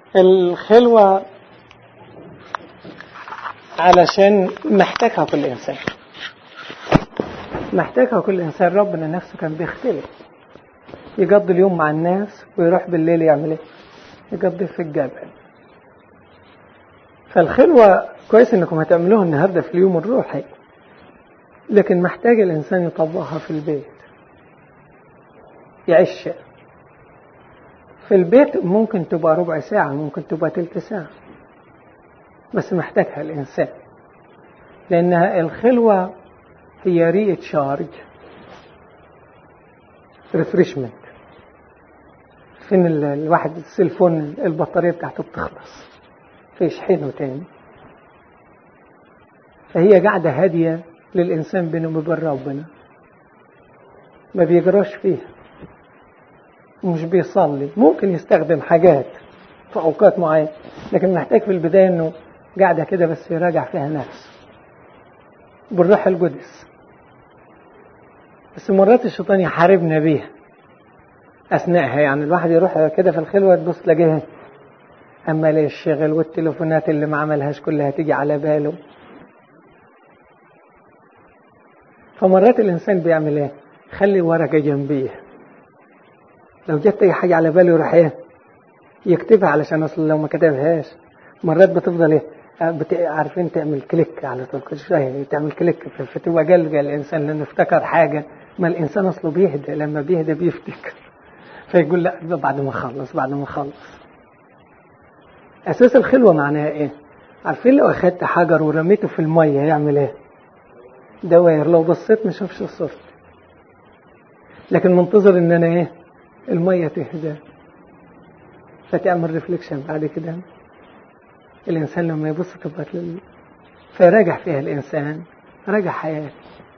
الخلوة علشان محتاجها كل إنسان محتاجها كل إنسان ربنا نفسه كان بيختلف يقضي اليوم مع الناس ويروح بالليل يعمل ايه يقضي في الجبل فالخلوة كويس انكم هتعملوها النهاردة في اليوم الروحي لكن محتاج الإنسان يطبقها في البيت يعيش في البيت ممكن تبقى ربع ساعة ممكن تبقى تلت ساعة بس محتاجها الإنسان لأنها الخلوة هي ري تشارج ريفريشمنت فين الواحد السيلفون البطارية بتاعته بتخلص فيشحنه تاني فهي قاعدة هادية للإنسان بينه وبين ربنا ما بيجراش فيها ومش بيصلي ممكن يستخدم حاجات في أوقات معينة لكن محتاج في البداية إنه قاعدة كده بس يراجع فيها نفسه بالروح القدس بس مرات الشيطان يحاربنا بيها أثناءها يعني الواحد يروح كده في الخلوة تبص تلاقيها أما ليه الشغل والتليفونات اللي ما عملهاش كلها تيجي على باله فمرات الإنسان بيعمل إيه؟ خلي ورقة جنبيه لو جت أي حاجة على باله يروح إيه؟ يكتبها علشان أصل لو ما كتبهاش مرات بتفضل إيه؟ بت... عارفين تعمل كليك على طول كل شوية تعمل كليك فتبقى قلقة الإنسان لأنه افتكر حاجة ما الإنسان أصله بيهدى لما بيهدى بيفتكر فيقول لا بعد ما أخلص بعد ما أخلص أساس الخلوة معناها إيه؟ عارفين لو أخدت حجر ورميته في المية هيعمل إيه؟ دواير لو بصيت ما شافش الصفر لكن منتظر إن أنا إيه؟ المية تهدى فتعمل ريفليكشن بعد كده الإنسان لما يبص تبقى لل... فيراجع فيها الإنسان راجع حياته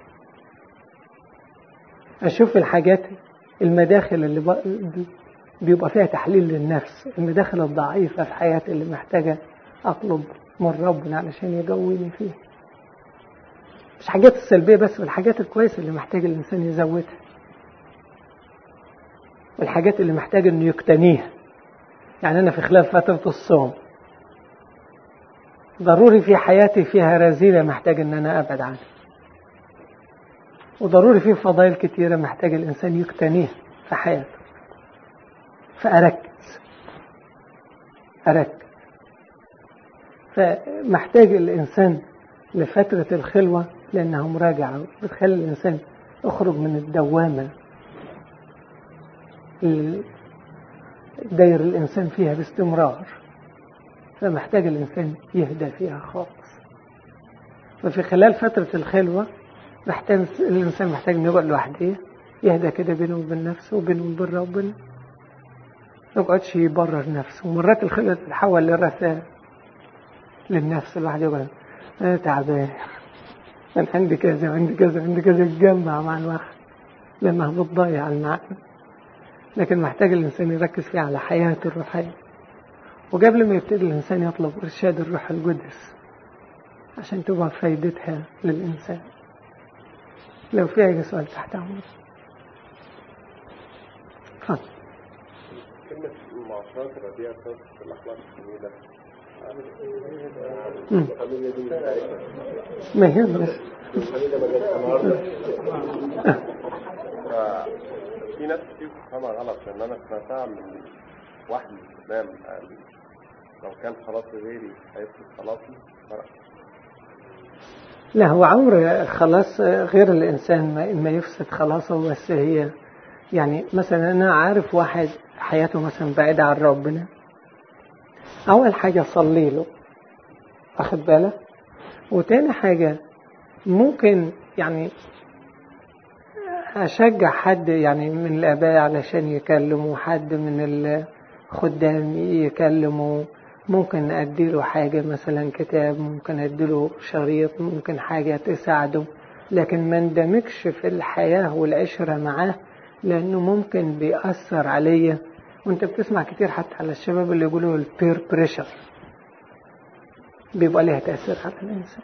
أشوف الحاجات المداخل اللي ب... بيبقى فيها تحليل للنفس المداخل الضعيفة في حياتي اللي محتاجة أطلب من ربنا علشان يقويني فيه مش حاجات السلبية بس والحاجات الكويسة اللي محتاج الإنسان يزودها والحاجات اللي محتاج إنه يقتنيها يعني أنا في خلال فترة الصوم ضروري في حياتي فيها رذيلة محتاج إن أنا أبعد عنها وضروري في فضائل كتيرة محتاج الإنسان يقتنيها في حياته فأركز أركز فمحتاج الإنسان لفترة الخلوة لأنها مراجعة بتخلي الإنسان يخرج من الدوامة اللي داير الإنسان فيها باستمرار فمحتاج الإنسان يهدى فيها خالص ففي خلال فترة الخلوة محتاج الإنسان محتاج إنه يقعد لوحده يهدى كده بينه وبين نفسه وبينه وبين ربنا ما يقعدش يبرر نفسه ومرات الخلوة تتحول للرثاء للنفس الواحد يقول أنا تعبان أنا عندي كذا وعندي كذا وعندي كذا يتجمع مع الواحد لأنها بتضيع المعنى لكن محتاج الإنسان يركز فيه على حياته الروحية وقبل ما يبتدي الإنسان يطلب إرشاد الروح القدس عشان تبقى فايدتها للإنسان لو في أي سؤال تحت أمر اتفضل كلمة المعاشرات الرديئة في الأخلاق الجميلة مم. الفاميليا دي بتاعتنا ما يهمش الفاميليا ما جاتش النهارده في ناس كتير بتفهمها غلط لأن أنا سمعتها من واحد من الإسلام قال لو كان خلاص غيري هيفرض خلاصي فرق لا هو عمر خلاص غير الإنسان ما- ما يفسد خلاصه بس هي يعني مثلا أنا عارف واحد حياته مثلا بعيدة عن ربنا أول حاجة صلي له أخد بالك وتاني حاجة ممكن يعني أشجع حد يعني من الآباء علشان يكلموا حد من الخدام يكلموا ممكن أديله حاجة مثلا كتاب ممكن أديله شريط ممكن حاجة تساعده لكن ما اندمجش في الحياة والعشرة معاه لأنه ممكن بيأثر عليا وانت بتسمع كتير حتى على الشباب اللي يقولوا البير بريشر بيبقى ليها تأثير على الإنسان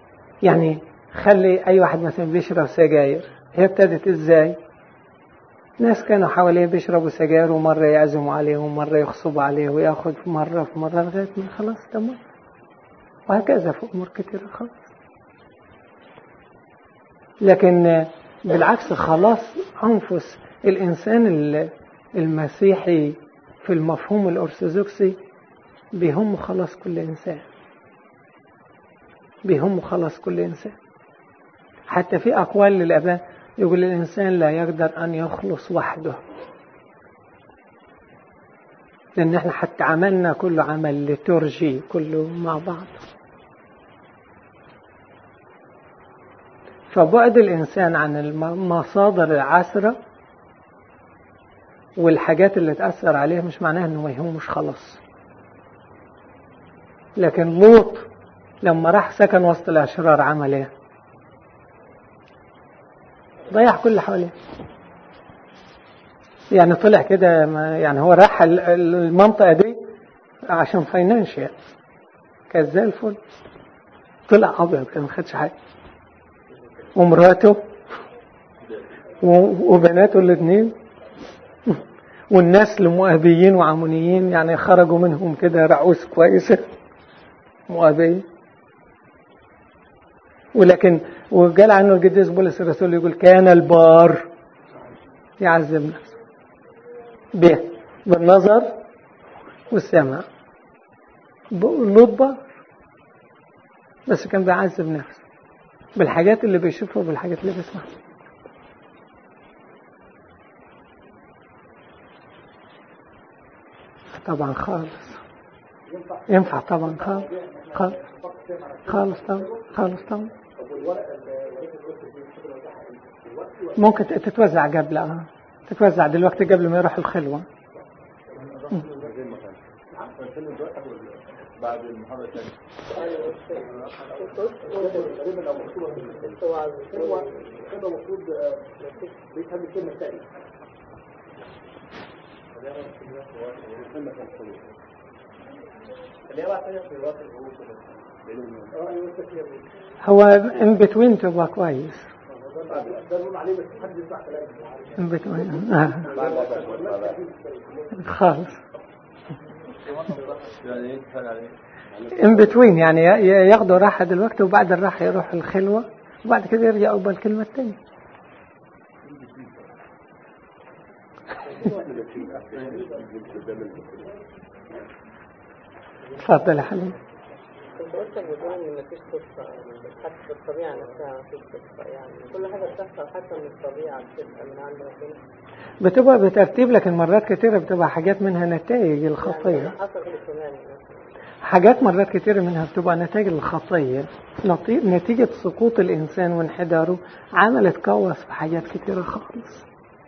يعني خلي أي واحد مثلا بيشرب سجاير هي ابتدت إزاي ناس كانوا حواليه بيشربوا سجاير ومرة يعزموا عليه ومرة يغصبوا عليه وياخد مرة في مرة لغاية ما خلاص تمام وهكذا في أمور كتيرة خالص لكن بالعكس خلاص أنفس الإنسان المسيحي في المفهوم الأرثوذكسي بيهم خلاص كل إنسان بيهم خلاص كل إنسان حتى في أقوال للآباء يقول الإنسان لا يقدر أن يخلص وحده لأن احنا حتى عملنا كله عمل لترجي كله مع بعض فبعد الإنسان عن المصادر العسرة والحاجات اللي تأثر عليه مش معناها انه ما يهمش خلاص لكن لوط لما راح سكن وسط الأشرار عمل ايه ضيع كل اللي حواليه يعني طلع كده يعني هو راح المنطقة دي عشان فاينانشال كان زي الفل طلع أبيض كان ما خدش حاجة ومراته وبناته الاثنين والناس المؤابيين وعمونيين يعني خرجوا منهم كده رعوس كويسة مؤابية ولكن وقال عنه القديس بولس الرسول يقول كان البار يعذب نفسه به بالنظر والسمع لوط بار بس كان بيعذب نفسه بالحاجات اللي بيشوفها وبالحاجات اللي بيسمعها طبعا خالص ينفع طبعا خالص خالص خالص طبعا خالص طبعا ممكن تتوزع قبل اه تتوزع دلوقتي قبل ما يروح الخلوة بعد المحاضرة الثانية المفروض بيفهم الكلمة الثانية هو ان بتوين تبقى كويس ان بتوين آه. خالص ان بتوين يعني ياخدوا راحة دلوقتي وبعد الراحة يروح الخلوة وبعد كده يرجع أول كلمة التانية اتفضل يا حبيبي كنت قلت بتقول ان مفيش قصة حتى في الطبيعة نفسها مفيش قصة يعني كل حاجة بتحصل حتى من الطبيعة بتبقى من عند ربنا بتبقى بترتيب لكن مرات كتيرة بتبقى حاجات منها نتائج الخطية يعني حصل في السودان حاجات مرات كتيرة منها بتبقى نتائج الخطية نتيجة سقوط الإنسان وانحداره عملت كوس في حاجات كتيرة خالص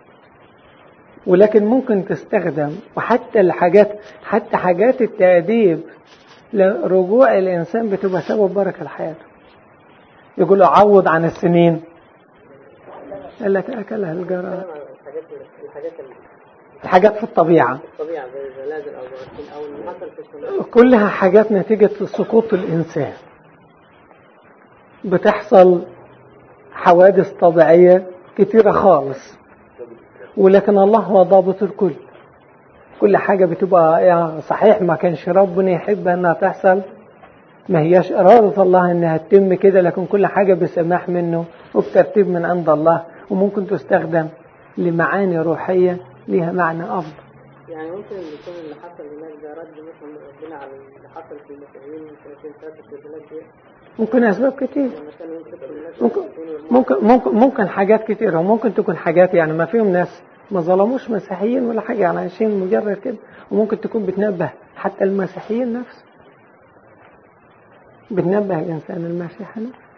ولكن ممكن تستخدم وحتى الحاجات حتى حاجات التأديب لرجوع الإنسان بتبقى سبب بركة لحياته يقولوا عوض عن السنين التي أكلها الجراد الحاجات الحاجات الحاجات في الطبيعة الطبيعة زي زلازل أو براكين أو اللي حصل في السودان كلها حاجات نتيجة سقوط الإنسان بتحصل حوادث طبيعية كتيرة خالص ولكن الله هو ضابط الكل كل حاجة بتبقى يعني صحيح ما كانش ربنا يحب انها تحصل ما هياش إرادة الله انها تتم كده لكن كل حاجة بسماح منه وبترتيب من عند الله وممكن تستخدم لمعاني روحية ليها معنى أفضل يعني ممكن يكون اللي حصل هناك ده رد مثلا من ربنا على اللي حصل في المسيحيين من سنتين ثلاثة في البلاد دي ممكن أسباب كتير لما كانوا يمسكوا الناس ممكن ويقتلوا ممكن ممكن ممكن حاجات كتيرة وممكن تكون حاجات يعني ما فيهم ناس ما ظلموش مسيحيين ولا حاجة يعني عايشين مجرد كده وممكن تكون بتنبه حتى المسيحيين نفسه بتنبه الإنسان المسيحي نفسه